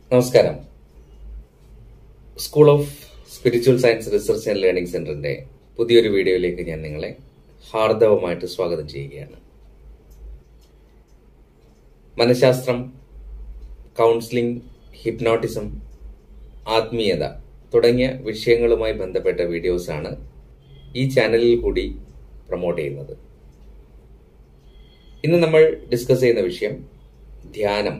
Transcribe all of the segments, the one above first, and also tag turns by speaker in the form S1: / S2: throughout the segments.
S1: നമസ്കാരം school of spiritual science research and learning സെന്ററിന്റെ പുതിയൊരു വീഡിയോയിലേക്ക് ഞാൻ നിങ്ങളെ ഹാർദവമായിട്ട് സ്വാഗതം ചെയ്യുകയാണ് മനഃശാസ്ത്രം കൗൺസിലിംഗ് ഹിപ്നോട്ടിസം ആത്മീയത തുടങ്ങിയ വിഷയങ്ങളുമായി ബന്ധപ്പെട്ട വീഡിയോസാണ് ഈ ചാനലിൽ കൂടി പ്രൊമോട്ട് ചെയ്യുന്നത് ഇന്ന് നമ്മൾ ഡിസ്കസ് ചെയ്യുന്ന വിഷയം ധ്യാനം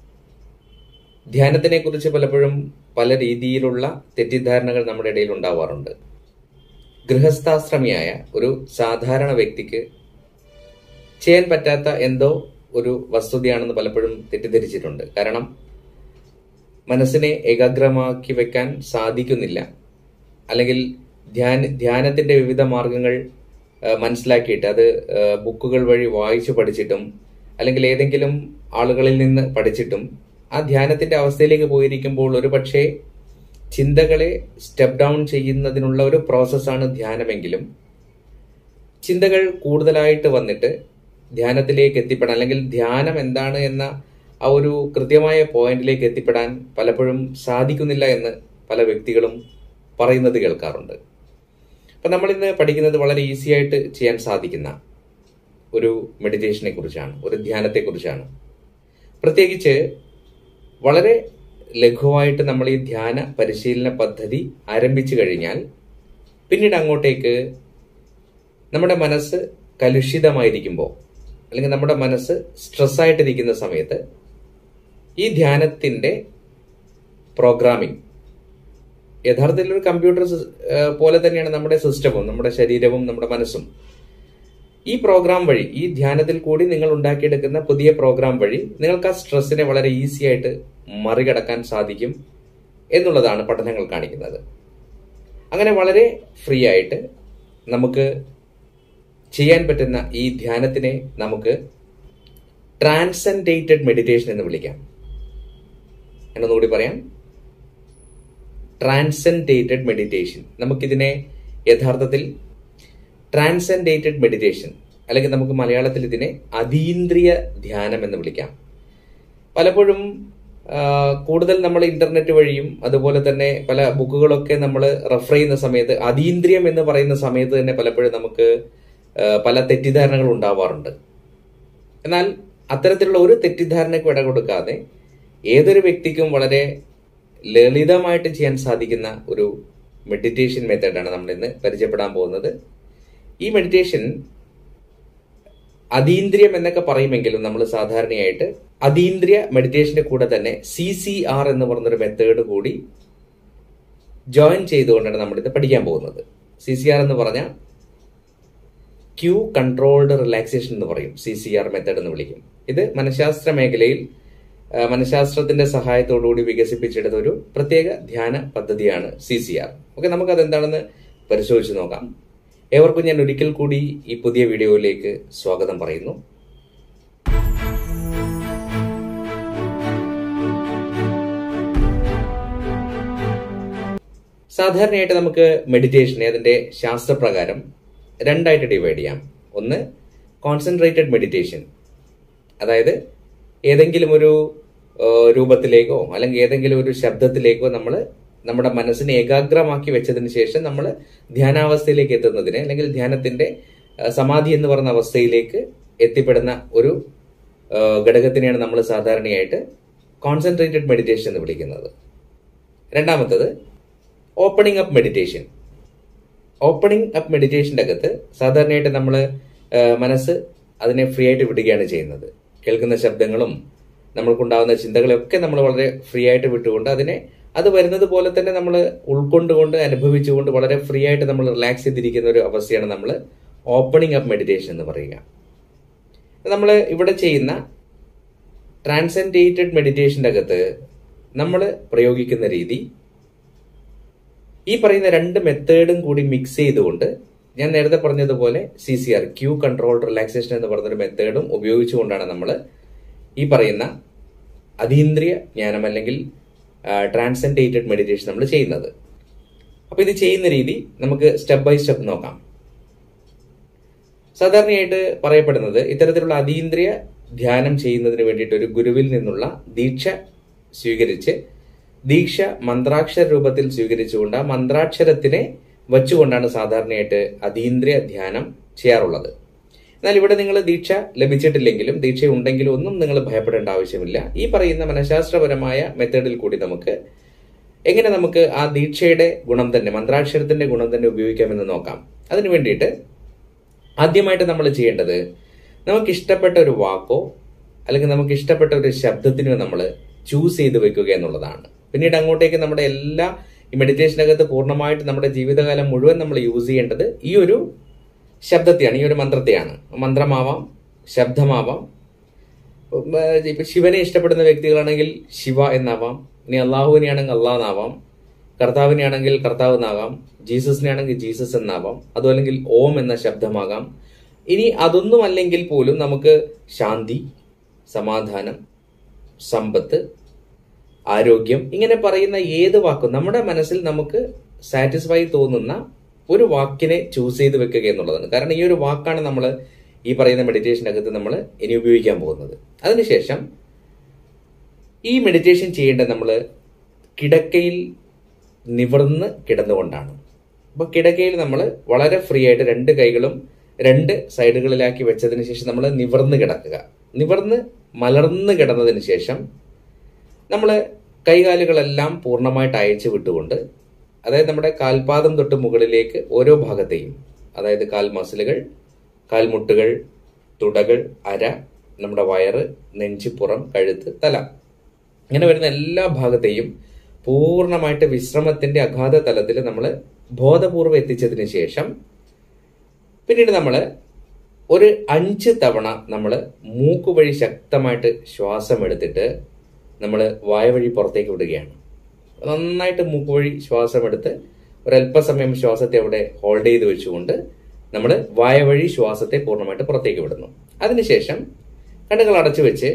S1: ധ്യാനത്തിനെ കുറിച്ച് പലപ്പോഴും പല രീതിയിലുള്ള തെറ്റിദ്ധാരണകൾ നമ്മുടെ ഇടയിൽ ഉണ്ടാവാറുണ്ട് ഗൃഹസ്ഥാശ്രമിയായ ഒരു സാധാരണ വ്യക്തിക്ക് ചെയ്യാൻ പറ്റാത്ത എന്തോ ഒരു വസ്തുതയാണെന്ന് പലപ്പോഴും തെറ്റിദ്ധരിച്ചിട്ടുണ്ട് കാരണം മനസ്സിനെ ഏകാഗ്രമാക്കി വെക്കാൻ സാധിക്കുന്നില്ല അല്ലെങ്കിൽ ധ്യാന ധ്യാനത്തിന്റെ വിവിധ മാർഗങ്ങൾ ആ, മനസ്സിലാക്കിയിട്ട് അത് ആ, ബുക്കുകൾ വഴി വായിച്ചു പഠിച്ചിട്ടും അല്ലെങ്കിൽ ഏതെങ്കിലും ആളുകളിൽ നിന്ന് പഠിച്ചിട്ടും ആ ധ്യാനത്തിന്റെ അവസ്ഥയിലേക്ക് പോയിരിക്കുമ്പോൾ ഒരു പക്ഷേ ചിന്തകളെ സ്റ്റെപ്പ് ഡൗൺ ചെയ്യുന്നതിനുള്ള ഒരു പ്രോസസ്സാണ് ധ്യാനമെങ്കിലും ചിന്തകൾ കൂടുതലായിട്ട് വന്നിട്ട് ധ്യാനത്തിലേക്ക് എത്തിപ്പെടാൻ അല്ലെങ്കിൽ ധ്യാനം എന്താണ് എന്ന ആ ഒരു കൃത്യമായ പോയിന്റിലേക്ക് എത്തിപ്പെടാൻ പലപ്പോഴും സാധിക്കുന്നില്ല എന്ന് പല വ്യക്തികളും പറയുന്നത് കേൾക്കാറുണ്ട് അപ്പൊ നമ്മൾ ഇന്ന് പഠിക്കുന്നത് വളരെ ഈസി ആയിട്ട് ചെയ്യാൻ സാധിക്കുന്ന ഒരു മെഡിറ്റേഷനെ കുറിച്ചാണ് ഒരു ധ്യാനത്തെ കുറിച്ചാണ് പ്രത്യേകിച്ച് വളരെ ലഘുവായിട്ട് നമ്മൾ ഈ ധ്യാന പരിശീലന പദ്ധതി ആരംഭിച്ചു കഴിഞ്ഞാൽ പിന്നീട് അങ്ങോട്ടേക്ക് നമ്മുടെ മനസ്സ് കലുഷിതമായിരിക്കുമ്പോൾ അല്ലെങ്കിൽ നമ്മുടെ മനസ്സ് സ്ട്രെസ്സായിട്ടിരിക്കുന്ന സമയത്ത് ഈ ധ്യാനത്തിന്റെ പ്രോഗ്രാമിംഗ് യഥാർത്ഥത്തിൽ ഒരു കമ്പ്യൂട്ടർ സിസ്- ഏഹ് പോലെ തന്നെയാണ് നമ്മുടെ സിസ്റ്റവും നമ്മുടെ ശരീരവും നമ്മുടെ മനസ്സും ഈ പ്രോഗ്രാം വഴി ഈ ധ്യാനത്തിൽ കൂടി നിങ്ങൾ ഉണ്ടാക്കിയെടുക്കുന്ന പുതിയ പ്രോഗ്രാം വഴി നിങ്ങൾക്ക് ആ സ്ട്രെസ്സിനെ വളരെ ഈസി ആയിട്ട് മറികടക്കാൻ സാധിക്കും എന്നുള്ളതാണ് പഠനങ്ങൾ കാണിക്കുന്നത് അങ്ങനെ വളരെ ഫ്രീ ആയിട്ട് നമുക്ക് ചെയ്യാൻ പറ്റുന്ന ഈ ധ്യാനത്തിനെ നമുക്ക് ട്രാൻസെൻഡേറ്റഡ് മെഡിറ്റേഷൻ എന്ന് വിളിക്കാം എന്നൊന്നുകൂടി പറയാം ട്രാൻസെൻഡേറ്റഡ് മെഡിറ്റേഷൻ നമുക്കിതിനെ യഥാർത്ഥത്തിൽ ട്രാൻസെൻഡേറ്റഡ് മെഡിറ്റേഷൻ അല്ലെങ്കിൽ നമുക്ക് മലയാളത്തിൽ ഇതിനെ അതീന്ദ്രിയ ധ്യാനം എന്ന് വിളിക്കാം പലപ്പോഴും ആ, കൂടുതൽ നമ്മൾ ഇന്റർനെറ്റ് വഴിയും അതുപോലെ തന്നെ പല ബുക്കുകളൊക്കെ നമ്മൾ റെഫർ ചെയ്യുന്ന സമയത്ത് അതീന്ദ്രിയം എന്ന് പറയുന്ന സമയത്ത് തന്നെ പലപ്പോഴും നമുക്ക് ആ, പല തെറ്റിദ്ധാരണകൾ ഉണ്ടാവാറുണ്ട് എന്നാൽ അത്തരത്തിലുള്ള ഒരു തെറ്റിദ്ധാരണയ്ക്ക് ഇട കൊടുക്കാതെ ഏതൊരു വ്യക്തിക്കും വളരെ ലളിതമായിട്ട് ചെയ്യാൻ സാധിക്കുന്ന ഒരു മെഡിറ്റേഷൻ മെത്തേഡാണ് നമ്മൾ ഇന്ന് പരിചയപ്പെടാൻ പോകുന്നത് ഈ മെഡിറ്റേഷൻ അതീന്ദ്രിയം എന്നൊക്കെ പറയുമെങ്കിലും നമ്മൾ സാധാരണയായിട്ട് അതീന്ദ്രിയ മെഡിറ്റേഷന്റെ കൂടെ തന്നെ സി സി ആർ എന്ന് പറഞ്ഞൊരു മെത്തേഡ് കൂടി ജോയിൻ ചെയ്തുകൊണ്ടാണ് നമ്മൾ ഇത് പഠിക്കാൻ പോകുന്നത് സി സി ആർ എന്ന് പറഞ്ഞാൽ ക്യൂ കൺട്രോൾഡ് റിലാക്സേഷൻ എന്ന് പറയും സി സി ആർ മെത്തേഡ് എന്ന് വിളിക്കും ഇത് മനഃശാസ്ത്ര മേഖലയിൽ ആ, മനഃശാസ്ത്രത്തിന്റെ സഹായത്തോടുകൂടി വികസിപ്പിച്ചെടുത്ത ഒരു പ്രത്യേക ധ്യാന പദ്ധതിയാണ് സി സി ആർ ഓക്കെ നമുക്കത് എന്താണെന്ന് പരിശോധിച്ച് നോക്കാം ഏവർക്കും ഞാൻ ഒരിക്കൽ കൂടി ഈ പുതിയ വീഡിയോയിലേക്ക് സ്വാഗതം പറയുന്നു സാധാരണയായിട്ട് നമുക്ക് മെഡിറ്റേഷനെ അതിന്റെ ശാസ്ത്രപ്രകാരം രണ്ടായിട്ട് ഡിവൈഡ് ചെയ്യാം ഒന്ന് കോൺസെൻട്രേറ്റഡ് മെഡിറ്റേഷൻ അതായത് ഏതെങ്കിലും ഒരു ആ, രൂപത്തിലേക്കോ അല്ലെങ്കിൽ ഏതെങ്കിലും ഒരു ശബ്ദത്തിലേക്കോ നമ്മൾ നമ്മുടെ മനസ്സിനെ ഏകാഗ്രമാക്കി വെച്ചതിന് ശേഷം നമ്മൾ ധ്യാനാവസ്ഥയിലേക്ക് എത്തുന്നതിന് അല്ലെങ്കിൽ ധ്യാനത്തിന്റെ ആ, സമാധി എന്ന് പറയുന്ന അവസ്ഥയിലേക്ക് എത്തിപ്പെടുന്ന ഒരു ആ, ഘടകത്തിനെയാണ് നമ്മൾ സാധാരണയായിട്ട് കോൺസെൻട്രേറ്റഡ് മെഡിറ്റേഷൻ എന്ന് വിളിക്കുന്നത് രണ്ടാമത്തത് opening up meditation opening up മെഡിറ്റേഷന്റെ അകത്ത് സാധാരണയായിട്ട് നമ്മൾ മനസ്സ് അതിനെ ഫ്രീ ആയിട്ട് വിടുകയാണ് ചെയ്യുന്നത് കേൾക്കുന്ന ശബ്ദങ്ങളും നമ്മൾക്കുണ്ടാകുന്ന ചിന്തകളെയൊക്കെ നമ്മൾ വളരെ ഫ്രീ ആയിട്ട് വിട്ടുകൊണ്ട് അതിനെ അത് വരുന്നത് പോലെ തന്നെ നമ്മൾ ഉൾക്കൊണ്ടുകൊണ്ട് അനുഭവിച്ചുകൊണ്ട് വളരെ ഫ്രീ ആയിട്ട് നമ്മൾ റിലാക്സ് ചെയ്തിരിക്കുന്ന ഒരു അവസ്ഥയാണ് നമ്മൾ ഓപ്പണിംഗ് അപ്പ് മെഡിറ്റേഷൻ എന്ന് പറയുക നമ്മൾ ഇവിടെ ചെയ്യുന്ന ട്രാൻസെൻഡേറ്റഡ് മെഡിറ്റേഷന്റെ അകത്ത് നമ്മൾ പ്രയോഗിക്കുന്ന രീതി ഈ പറയുന്ന രണ്ട് മെത്തേഡും കൂടി മിക്സ് ചെയ്തുകൊണ്ട് ഞാൻ നേരത്തെ പറഞ്ഞതുപോലെ C C R Q control relaxation എന്ന് പറഞ്ഞൊരു മെത്തേഡും ഉപയോഗിച്ചുകൊണ്ടാണ് നമ്മൾ ഈ പറയുന്ന അതീന്ദ്രിയ ജ്ഞാനം അല്ലെങ്കിൽ ട്രാൻസെൻഡേറ്റഡ് മെഡിറ്റേഷൻ നമ്മൾ ചെയ്യുന്നത് അപ്പൊ ഇത് ചെയ്യുന്ന രീതി നമുക്ക് സ്റ്റെപ്പ് ബൈ സ്റ്റെപ്പ് നോക്കാം സാധാരണയായിട്ട് പറയപ്പെടുന്നത് ഇത്തരത്തിലുള്ള അതീന്ദ്രിയ ധ്യാനം ചെയ്യുന്നതിന് വേണ്ടിയിട്ട് ഒരു ഗുരുവിൽ നിന്നുള്ള ദീക്ഷ സ്വീകരിച്ച് ദീക്ഷ മന്ത്രാക്ഷര രൂപത്തിൽ സ്വീകരിച്ചുകൊണ്ട് ആ മന്ത്രാക്ഷരത്തിനെ വച്ചുകൊണ്ടാണ് സാധാരണയായിട്ട് അതീന്ദ്രിയ ധ്യാനം ചെയ്യാറുള്ളത് എന്നാൽ ഇവിടെ നിങ്ങൾ ദീക്ഷ ലഭിച്ചിട്ടില്ലെങ്കിലും ദീക്ഷ ഉണ്ടെങ്കിലും ഒന്നും നിങ്ങൾ ഭയപ്പെടേണ്ട ആവശ്യമില്ല ഈ പറയുന്ന മനഃശാസ്ത്രപരമായ മെത്തേഡിൽ കൂടി നമുക്ക് എങ്ങനെ നമുക്ക് ആ ദീക്ഷയുടെ ഗുണം തന്നെ മന്ത്രാക്ഷരത്തിന്റെ ഗുണം തന്നെ ഉപയോഗിക്കാമെന്ന് നോക്കാം അതിനു വേണ്ടിയിട്ട് ആദ്യമായിട്ട് നമ്മൾ ചെയ്യേണ്ടത് നമുക്ക് ഇഷ്ടപ്പെട്ട ഒരു വാക്കോ അല്ലെങ്കിൽ നമുക്ക് ഇഷ്ടപ്പെട്ട ഒരു ശബ്ദത്തിനോ നമ്മൾ ചൂസ് ചെയ്ത് വെക്കുക എന്നുള്ളതാണ് പിന്നീട് അങ്ങോട്ടേക്ക് നമ്മുടെ എല്ലാ ഈ മെഡിറ്റേഷനകത്ത് പൂർണ്ണമായിട്ട് നമ്മുടെ ജീവിതകാലം മുഴുവൻ നമ്മൾ യൂസ് ചെയ്യേണ്ടത് ഈ ഒരു ശബ്ദത്തെയാണ് ഈ ഒരു മന്ത്രത്തെയാണ് മന്ത്രമാവാം ശബ്ദമാവാം ഇപ്പൊ ശിവനെ ഇഷ്ടപ്പെടുന്ന വ്യക്തികളാണെങ്കിൽ ശിവ എന്നാവാം ഇനി അള്ളാഹുവിനെയാണെങ്കിൽ അള്ളാഹ് എന്നാവാം കർത്താവിനെയാണെങ്കിൽ കർത്താവ് എന്നാകാം ജീസസിനെ ആണെങ്കിൽ ജീസസ് എന്നാവാം അതും അല്ലെങ്കിൽ ഓം എന്ന ശബ്ദമാകാം ഇനി അതൊന്നും അല്ലെങ്കിൽ പോലും നമുക്ക് ശാന്തി സമാധാനം സമ്പത്ത് ആരോഗ്യം ഇങ്ങനെ പറയുന്ന ഏത് വാക്കും നമ്മുടെ മനസ്സിൽ നമുക്ക് സാറ്റിസ്ഫൈ തോന്നുന്ന ഒരു വാക്കിനെ ചൂസ് ചെയ്ത് വെക്കുക എന്നുള്ളതാണ് കാരണം ഈ ഒരു വാക്കാണ് നമ്മൾ ഈ പറയുന്ന മെഡിറ്റേഷനകത്ത് നമ്മൾ ഇനി ഉപയോഗിക്കാൻ പോകുന്നത് അതിനുശേഷം ഈ മെഡിറ്റേഷൻ ചെയ്യേണ്ടത് നമ്മൾ കിടക്കയിൽ നിവർന്ന് കിടന്നുകൊണ്ടാണ് അപ്പോൾ കിടക്കയിൽ നമ്മൾ വളരെ ഫ്രീ ആയിട്ട് രണ്ട് കൈകളും രണ്ട് സൈഡുകളിലാക്കി വെച്ചതിന് ശേഷം നമ്മൾ നിവർന്ന് കിടക്കുക നിവർന്ന് മലർന്ന് കിടന്നതിന് ശേഷം നമ്മൾ കൈകാലുകളെല്ലാം പൂർണ്ണമായിട്ട് അയച്ചു വിട്ടുകൊണ്ട് അതായത് നമ്മുടെ കാൽപാദം തൊട്ട് മുകളിലേക്ക് ഓരോ ഭാഗത്തെയും അതായത് കാൽ മസിലുകൾ കാൽമുട്ടുകൾ തുടകൾ അര നമ്മുടെ വയറ് നെഞ്ചിപ്പുറം കഴുത്ത് തല ഇങ്ങനെ വരുന്ന എല്ലാ ഭാഗത്തെയും പൂർണ്ണമായിട്ട് വിശ്രമത്തിന്റെ അഗാധ തലത്തിൽ നമ്മൾ ബോധപൂർവ്വം എത്തിച്ചതിന് ശേഷം പിന്നീട് നമ്മൾ ഒരു അഞ്ച് തവണ നമ്മൾ മൂക്ക് വഴി ശക്തമായിട്ട് ശ്വാസം എടുത്തിട്ട് നമ്മൾ വായ വഴി പുറത്തേക്ക് വിടുകയാണ് നന്നായിട്ട് മൂക്ക് വഴി ശ്വാസം എടുത്ത് ഒരല്പസമയം ശ്വാസത്തെ അവിടെ ഹോൾഡ് ചെയ്ത് വെച്ചുകൊണ്ട് നമ്മൾ വായ വഴി ശ്വാസത്തെ പൂർണ്ണമായിട്ട് പുറത്തേക്ക് വിടുന്നു അതിനുശേഷം കണ്ണുകൾ അടച്ചു വെച്ച്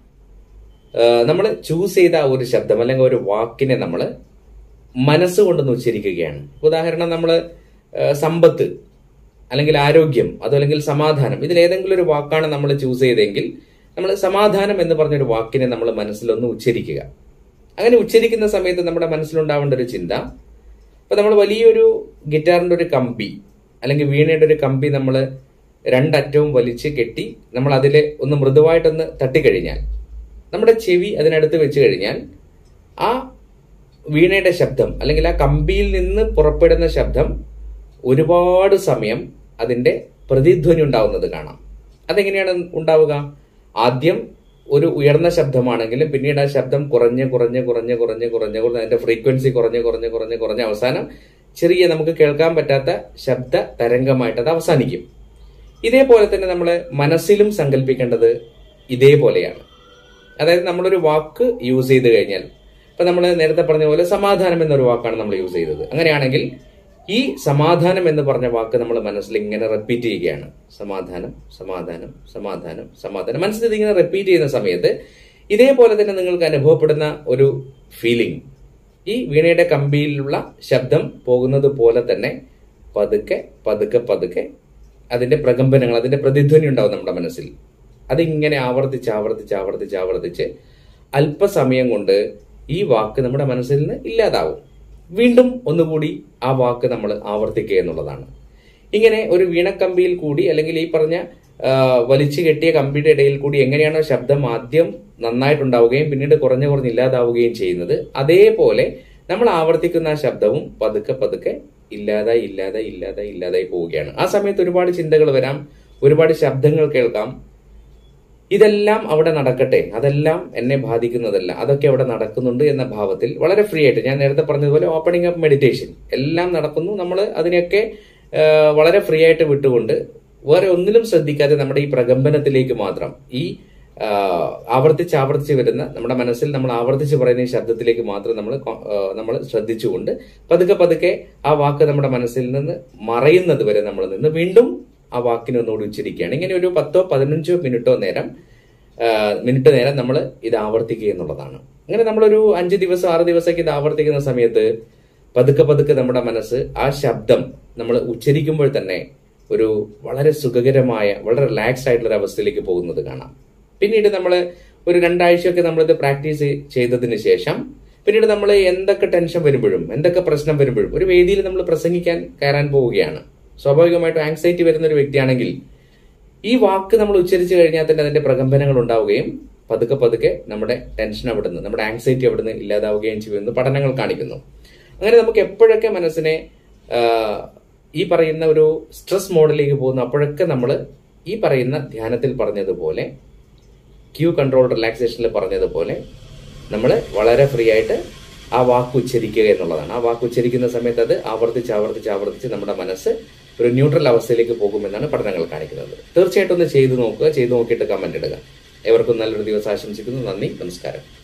S1: നമ്മൾ ചൂസ് ചെയ്ത ആ ഒരു ശബ്ദം അല്ലെങ്കിൽ ഒരു വാക്കിനെ നമ്മൾ മനസ്സുകൊണ്ടൊന്ന് ഉച്ചരിക്കുകയാണ് ഉദാഹരണം നമ്മൾ സമ്പത്ത് അല്ലെങ്കിൽ ആരോഗ്യം അതല്ലെങ്കിൽ സമാധാനം ഇതിലേതെങ്കിലും ഒരു വാക്കാണ് നമ്മൾ ചൂസ് ചെയ്തെങ്കിൽ നമ്മൾ സമാധാനം എന്ന് പറഞ്ഞൊരു വാക്കിനെ നമ്മൾ മനസ്സിലൊന്ന് ഉച്ചരിക്കുക അങ്ങനെ ഉച്ചരിക്കുന്ന സമയത്ത് നമ്മുടെ മനസ്സിലുണ്ടാവേണ്ട ഒരു ചിന്ത ഇപ്പൊ നമ്മൾ വലിയൊരു ഗിറ്റാറിന്റെ ഒരു കമ്പി അല്ലെങ്കിൽ വീണയുടെ ഒരു കമ്പി നമ്മൾ രണ്ടറ്റവും വലിച്ച് കെട്ടി നമ്മൾ അതിലെ ഒന്ന് മൃദുവായിട്ടൊന്ന് തട്ടിക്കഴിഞ്ഞാൽ നമ്മുടെ ചെവി അതിനടുത്ത് വെച്ച് കഴിഞ്ഞാൽ ആ വീണയുടെ ശബ്ദം അല്ലെങ്കിൽ ആ കമ്പിയിൽ നിന്ന് പുറപ്പെടുന്ന ശബ്ദം ഒരുപാട് സമയം അതിന്റെ പ്രതിധ്വനി ഉണ്ടാവുന്നത് കാണാം അതെങ്ങനെയാണ് ഉണ്ടാവുക ആദ്യം ഒരു ഉയർന്ന ശബ്ദമാണെങ്കിലും പിന്നീട് ആ ശബ്ദം കുറഞ്ഞ് കുറഞ്ഞ് കുറഞ്ഞ് കുറഞ്ഞ് കുറഞ്ഞ് കുറഞ്ഞ് അതിന്റെ ഫ്രീക്വൻസി കുറഞ്ഞ് കുറഞ്ഞ് കുറഞ്ഞ് കുറഞ്ഞ് അവസാനം ചെറിയ നമുക്ക് കേൾക്കാൻ പറ്റാത്ത ശബ്ദ തരംഗമായിട്ട് അത് അവസാനിക്കും ഇതേപോലെ തന്നെ നമ്മൾ മനസ്സിലും സങ്കല്പിക്കേണ്ടത് ഇതേപോലെയാണ് അതായത് നമ്മളൊരു വാക്ക് യൂസ് ചെയ്ത് കഴിഞ്ഞാൽ ഇപ്പൊ നമ്മൾ നേരത്തെ പറഞ്ഞ പോലെ സമാധാനം എന്നൊരു വാക്കാണ് നമ്മൾ യൂസ് ചെയ്തത് അങ്ങനെയാണെങ്കിൽ ഈ സമാധാനം എന്ന് പറഞ്ഞ വാക്ക് നമ്മൾ മനസ്സിൽ ഇങ്ങനെ റിപ്പീറ്റ് ചെയ്യുകയാണ് സമാധാനം സമാധാനം സമാധാനം സമാധാനം മനസ്സിൽ ഇങ്ങനെ റിപ്പീറ്റ് ചെയ്യുന്ന സമയത്ത് ഇതേപോലെ തന്നെ നിങ്ങൾക്ക് അനുഭവപ്പെടുന്ന ഒരു ഫീലിംഗ് ഈ വീണയുടെ കമ്പിയിലുള്ള ശബ്ദം പോകുന്നത് പോലെ തന്നെ പതുക്കെ പതുക്കെ പതുക്കെ അതിന്റെ പ്രകമ്പനങ്ങൾ അതിന്റെ പ്രതിധ്വനി ഉണ്ടാവും നമ്മുടെ മനസ്സിൽ അതിങ്ങനെ ആവർത്തിച്ച് ആവർത്തിച്ച് ആവർത്തിച്ച് ആവർത്തിച്ച് അല്പസമയം കൊണ്ട് ഈ വാക്ക് നമ്മുടെ മനസ്സിൽ നിന്ന് ഇല്ലാതാവും വീണ്ടും ഒന്നുകൂടി ആ വാക്ക് നമ്മൾ ആവർത്തിക്കുക എന്നുള്ളതാണ് ഇങ്ങനെ ഒരു വീണക്കമ്പിയിൽ കൂടി അല്ലെങ്കിൽ ഈ പറഞ്ഞ വലിച്ചു കെട്ടിയ കമ്പിയുടെ ഇടയിൽ കൂടി എങ്ങനെയാണോ ശബ്ദം ആദ്യം നന്നായിട്ടുണ്ടാവുകയും പിന്നീട് കുറഞ്ഞു കുറഞ്ഞ് ഇല്ലാതാവുകയും ചെയ്യുന്നത് അതേപോലെ നമ്മൾ ആവർത്തിക്കുന്ന ആ ശബ്ദവും പതുക്കെ പതുക്കെ ഇല്ലാതായി ഇല്ലാതായി ഇല്ലാതായി ഇല്ലാതായി പോവുകയാണ് ആ സമയത്ത് ഒരുപാട് ചിന്തകൾ വരാം ഒരുപാട് ശബ്ദങ്ങൾ കേൾക്കാം ഇതെല്ലാം അവിടെ നടക്കട്ടെ അതെല്ലാം എന്നെ ബാധിക്കുന്നതല്ല അതൊക്കെ അവിടെ നടക്കുന്നുണ്ട് എന്ന ഭാവത്തിൽ വളരെ ഫ്രീ ആയിട്ട് ഞാൻ നേരത്തെ പറഞ്ഞതുപോലെ ഓപ്പണിംഗ് അപ്പ് മെഡിറ്റേഷൻ എല്ലാം നടക്കുന്നു നമ്മൾ അതിനെയൊക്കെ വളരെ ഫ്രീ ആയിട്ട് വിട്ടുകൊണ്ട് വേറെ ഒന്നിലും ശ്രദ്ധിക്കാതെ നമ്മുടെ ഈ പ്രകമ്പനത്തിലേക്ക് മാത്രം ഈ ആവർത്തിച്ച് ആവർത്തിച്ച് വരുന്ന നമ്മുടെ മനസ്സിൽ നമ്മൾ ആവർത്തിച്ച് പറയുന്ന ഈ ശബ്ദത്തിലേക്ക് മാത്രം നമ്മൾ നമ്മൾ ശ്രദ്ധിച്ചുകൊണ്ട് പതുക്കെ പതുക്കെ ആ വാക്ക് നമ്മുടെ മനസ്സിൽ നിന്ന് മറയുന്നത് വരെ നമ്മൾ നിന്ന് വീണ്ടും ആ വാക്കിനെ ഒന്നുകൂടി ഉച്ചരിക്കുകയാണ് ഇങ്ങനെ ഒരു പത്തോ പതിനഞ്ചോ മിനിറ്റോ നേരം മിനിറ്റ് നേരം നമ്മൾ ഇത് ആവർത്തിക്കുക എന്നുള്ളതാണ് അങ്ങനെ നമ്മളൊരു അഞ്ച് ദിവസം ആറ് ദിവസമൊക്കെ ഇത് ആവർത്തിക്കുന്ന സമയത്ത് പതുക്കെ പതുക്കെ നമ്മുടെ മനസ്സ് ആ ശബ്ദം നമ്മൾ ഉച്ചരിക്കുമ്പോൾ തന്നെ ഒരു വളരെ സുഖകരമായ വളരെ റിലാക്സ്ഡ് ആയിട്ടുള്ള ഒരു അവസ്ഥയിലേക്ക് പോകുന്നത് കാണാം പിന്നീട് നമ്മൾ ഒരു രണ്ടാഴ്ചയൊക്കെ നമ്മളിത് പ്രാക്ടീസ് ചെയ്തതിന് ശേഷം പിന്നീട് നമ്മൾ എന്തൊക്കെ ടെൻഷൻ വരുമ്പോഴും എന്തൊക്കെ പ്രശ്നം വരുമ്പോഴും ഒരു വേദിയിൽ നമ്മൾ പ്രസംഗിക്കാൻ കയറാൻ പോവുകയാണ് സ്വാഭാവികമായിട്ടും ആങ്സൈറ്റി വരുന്ന ഒരു വ്യക്തിയാണെങ്കിൽ ഈ വാക്ക് നമ്മൾ ഉച്ചരിച്ചു കഴിഞ്ഞാൽ തന്നെ അതിന്റെ പ്രകമ്പനങ്ങൾ ഉണ്ടാവുകയും പതുക്കെ പതുക്കെ നമ്മുടെ ടെൻഷൻ അവിടുന്ന് നമ്മുടെ ആങ്സൈറ്റി അവിടുന്ന് ഇല്ലാതാവുകയും ചെയ്യുമെന്ന് പഠനങ്ങൾ കാണിക്കുന്നു അങ്ങനെ നമുക്ക് എപ്പോഴൊക്കെ മനസ്സിനെ ആ, ഈ പറയുന്ന ഒരു സ്ട്രെസ് മോഡിലേക്ക് പോകുന്നു അപ്പോഴൊക്കെ നമ്മൾ ഈ പറയുന്ന ധ്യാനത്തിൽ പറഞ്ഞതുപോലെ ക്യൂ കൺട്രോൾ റിലാക്സേഷനിൽ പറഞ്ഞതുപോലെ നമ്മൾ വളരെ ഫ്രീ ആയിട്ട് ആ വാക്ക് ഉച്ചരിക്കുക എന്നുള്ളതാണ് ആ വാക്ക് ഉച്ചരിക്കുന്ന സമയത്ത് അത് ആവർത്തിച്ച് ആവർത്തിച്ച് ആവർത്തിച്ച് നമ്മുടെ മനസ്സ് ഒരു ന്യൂട്രൽ അവസ്ഥയിലേക്ക് പോകുമെന്നാണ് പഠനങ്ങൾ കാണിക്കുന്നത് തീർച്ചയായിട്ടും ഒന്ന് ചെയ്തു നോക്കുക ചെയ്തു നോക്കിയിട്ട് കമന്റ് ഇടുക എവർക്കും നല്ലൊരു ദിവസം ആശംസിക്കുന്നു നന്ദി നമസ്കാരം